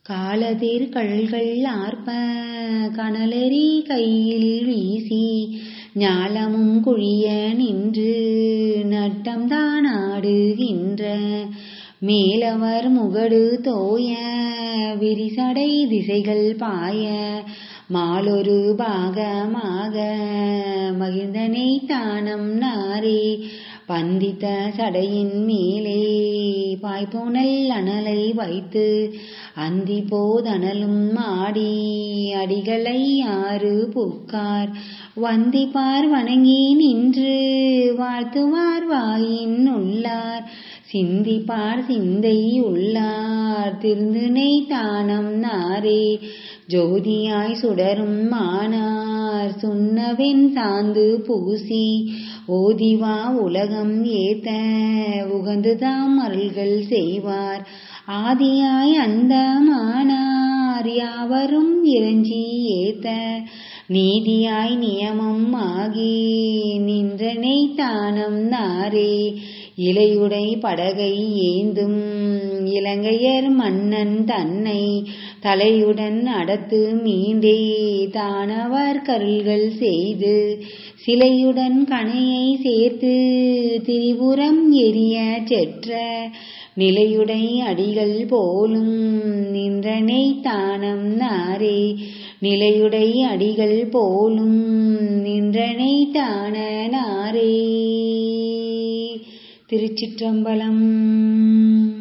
காலதேர் கழல்கள் ஆர்ப்ப கனலெறி கையில் வீசி ஞாலமும் குழிய நின்று நட்டம்தான் ஆடுகின்ற மேலவர் முகடு தோய விரிசடை திசைகள் பாய மாலொரு பாகமாக மகிழ்ந்தனை தானம் நாரே பந்தித்த சடையின் மேலே பாய்போனல் அனலை வைத்து அந்தி போதனலும் ஆடி அடிகளை ஆறு புக்கார் வந்திப்பார் வணங்கி நின்று வாழ்த்துவார் வாயின் உள்ளார் சிந்திப்பார் சிந்தை உள்ளார் திருந்துனை தானம் நாரே ஜோதியாய் சுடரும் மானார் சுண்ணவென் சாந்து பூசி ஓதிவா உலகம் ஏத்த உகந்துதாம் அருள்கள் செய்வார் ஆதியாய் அந்த மானார் யாவரும் இறைஞ்சி ஏத்த நீதியாய் நியமம் ஆகி நின்றனை தானம் நாரே இலையுடை படகை ஏந்தும் இலங்கையர் மன்னன் தன்னை தலையுடன் அடத்து மீண்டே தானவர் கருள்கள் செய்து சிலையுடன் கணையை சேர்த்து திரிபுரம் எரிய செற்ற நிலையுடை அடிகள் போலும் நின்றனை தானம் நாரே நிலையுடை அடிகள் போலும் நின்றனை தான நாரே திருச்சிற்றம்பலம்